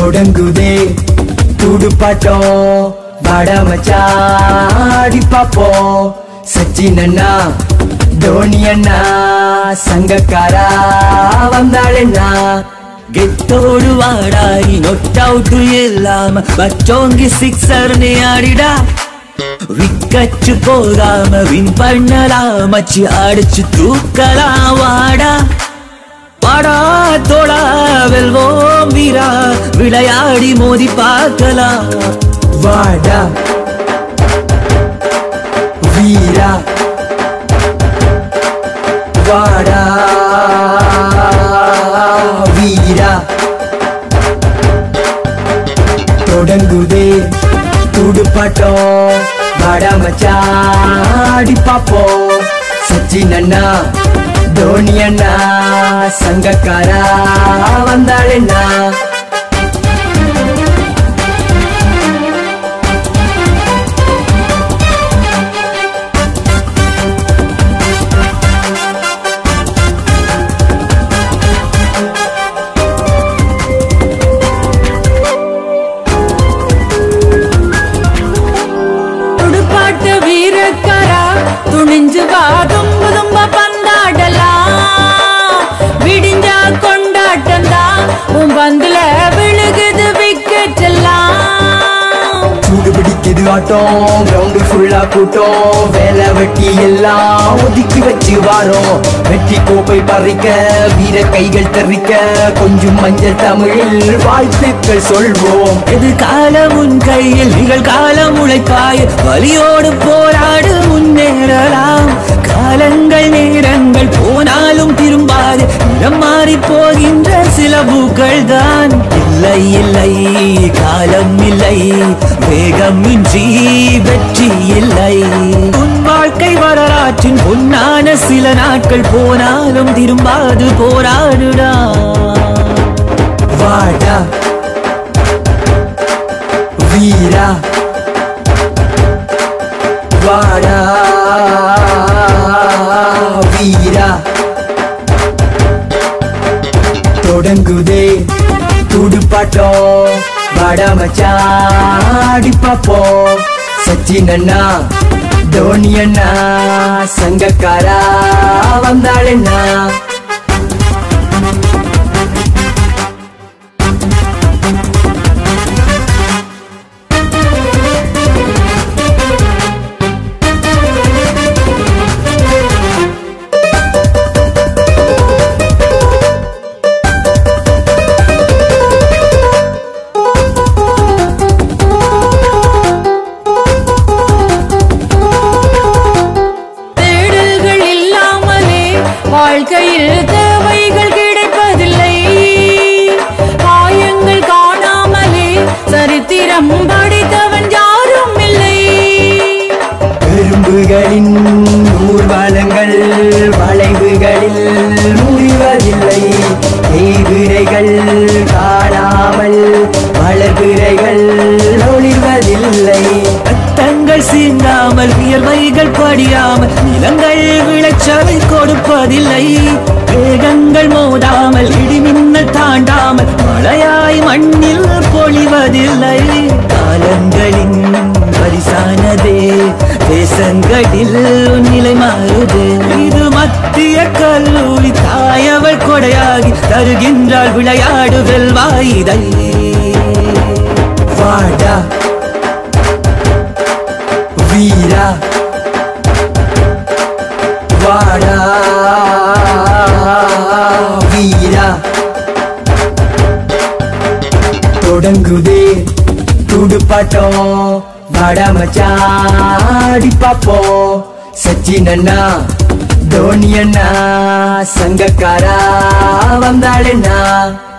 தொடங்குதே துடுப்பாட்டம் வாடா மச்சான் ஆடி பாப்போம் சச்சின் அண்ணா தோனி அண்ணா சங்கக்காரா வந்தாளண்ணா கெத்தோடு வாடாடி நொட் அவுட் இல்லாம பச்சோங்கி சிக்ஸர் நீ ஆடிடா விக்கச்சு போகாம வின் பண்ணலாம் மச்சி அடிச்சு தூக்கலாம் வாடா வாடா தோடா வெல்வோம் வீரா விளையாடி மோதி பார்க்கலாம் வாடா வீரா வாடா வீரா தொடங்குதே துடுப்பாட்டம் வாடா மச்சான் ஆடி பாப்போம் சச்சின் அண்ணா தோனி அண்ணா சங்கக்காரா வந்தாளண்ணா துடுப்பாட்ட வீரக்காரா துணிஞ்சு வா தும்ப தும்ப பந்தாடலாம் விடிஞ்சா கொண்டாட்டந்தா உன் பந்துல விழுகுது விக்கெட் எல்லாம் சூடு பிடிக்குது ஆட்டம் கிரவுண்டு ஃபுல்லா கூட்டம் வேலை வெட்டி எல்லாம் ஒதுக்கி வச்சு வாரோம் வெற்றி கோப்பை பறிக்க வீர கைகள் தரிக்க கொஞ்சம் மஞ்சள் தமிழில் வாழ்த்துக்கள் சொல்வோம் எதிர்காலம் உன் கையில் நிகழ்காலம் உழைப்பாய் வலியோடு போராடு முன்னேறலாம் காலங்கள் நேரங்கள் போனாலும் திரும்பாது இடம் மாறி போகின்ற சில பூக்கள் தான் இல்லை இல்லை காலம் இல்லை வேகமின்றி வெற்றி இல்லை உன் வாழ்க்கை வரலாற்றின் பொன்னான சில நாட்கள் போனாலும் திரும்பாது போராடுடா வாடா வீரா வாடா வீரா தொடங்குதே துடுப்பாட்டம் வாடா மச்சான் ஆடி பாப்போம் சச்சின் அண்ணா தோனி அண்ணா சங்கக்காரா வந்தாளண்ணா தேடல்கள் இல்லாமலே வாழ்க்கையில் தேவைகள் கிடைப்பதில்லை காயங்கள் காணாமலே சரித்திரம் படித்தவன் யாரும் இல்லை எறும்புகளின் ஊர்வலங்கள் வளைவுகளில் முடிவதில்லை தேய்விரைகள் காணாமல் வளர்பிறைகள் ஒளிர்வதில்லை ரத்தங்கள் சீண்டாமல் வியர்வைகள் படியாமல் நிலங்கள் விளைச்சலை கொடுப்பதில்லை வேகங்கள் மோதாமல் இடிமின்னல் தாண்டாமல் மழையாய் மண்ணில் பொழிவதில்லை காலங்களின் பரிசானதே தேசங்களில் உன் நிலை மாறுது இது மத்திய கல்லூரி தாயவள் கொடையாகி தருகின்றாள் விளையாடு வெல்வாயிதை வாடா வீரா வாடா வீரா தொடங்குதே துடுப்பாட்டம் வாடா மச்சான் ஆடி பாப்போம் சச்சின் அண்ணா தோனி அண்ணா சங்கக்காரா வந்தாளண்ணா